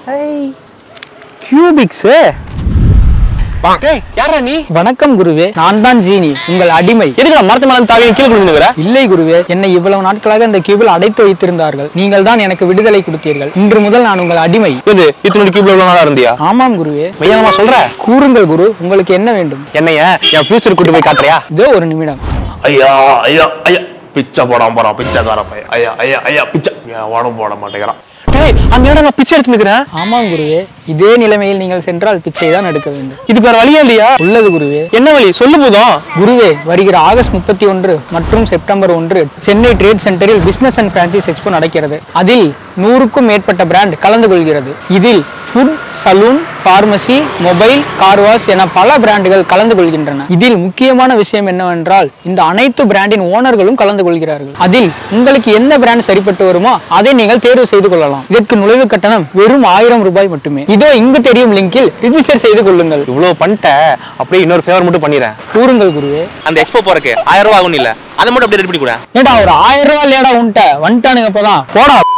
cubics டேய் யாரா நீ வணக்கம் குருவே நான் தான் ஜீனி உங்கள் அடிமை எதுக்கு மரத்து மேல தாவி கீழே குடிந்துக்கிற இல்லை குருவே என்னை இவ்வளவு நாட்களாக இந்த கியூபில் அடைத்து வைத்திருந்தார்கள் நீங்கள் தான் எனக்கு விடுதலை கொடுத்தீர்கள் இன்று முதல் நான் உங்கள் அடிமை இது இத்தனோட கியூப்ல இவ்வளவு நாளா இருந்தியா ஆமாம் குருவே மையானமா சொல்ற கூறுங்கள் குரு உங்களுக்கு என்ன வேண்டும் என்னைய என் ஃபியூச்சர் கூட்டு போய் காட்டுறியா இதோ ஒரு நிமிடம் ஐயா ஐயா ஐயா பிச்சை போடாம போறான் பிச்சைக்கார பையன் ஐயா ஐயா ஐயா பிச்சை என் உடம்பு போட மாட்டேங்கிறான் டேய் அங்க என்னடா நான் பிச்சை எடுத்து நிக்கிறேன் ஆமாம் குருவே இதே நிலைமையில் நீங்கள் சென்றால் பிச்சை தான் எடுக்க வேண்டும் இதுக்கு வேற வழியே இல்லையா உள்ளது குருவே என்ன வழி சொல்லு போதும் குருவே வருகிற ஆகஸ்ட் முப்பத்தி ஒன்று மற்றும் செப்டம்பர் ஒன்று சென்னை ட்ரேட் சென்டரில் பிசினஸ் அண்ட் பிரான்சைஸ் எக்ஸ்போ நடக்கிறது அதில் நூறுக்கும் மேற்பட்ட பிராண்ட் கலந்து கொள்கிறது இதில் food salon pharmacy mobile car wash என பல பிராண்டுகள் கலந்து கொள்கின்றன இதில் முக்கியமான விஷயம் என்னவென்றால் இந்த அனைத்து பிராண்டின் ஓனர்களும் கலந்து கொள்கிறார்கள் அதில் உங்களுக்கு எந்த பிராண்ட் சரிப்பட்டு வருமோ அதை நீங்கள் தேர்வு செய்து கொள்ளலாம் இதற்கு நுழைவு கட்டணம் வெறும் ஆயிரம் ரூபாய் மட்டுமே இதோ இங்கு தெரியும் லிங்கில் ரிஜிஸ்டர் செய்து கொள்ளுங்கள் இவ்வளவு பண்ணிட்ட அப்படியே இன்னொரு ஃபேவர் மட்டும் பண்ணிடுறேன் கூறுங்கள் குருவே அந்த எக்ஸ்போ போறக்கு ஆயிரம் ரூபாய் ஆகும் இல்ல அதை மட்டும் அப்படியே ரெடி பண்ணி கூட ஏடா ஒரு ஆயிரம் ரூபாய் இல்லையாடா உன்ட்ட வந்துட்டானுங்க இப்பதான் போடா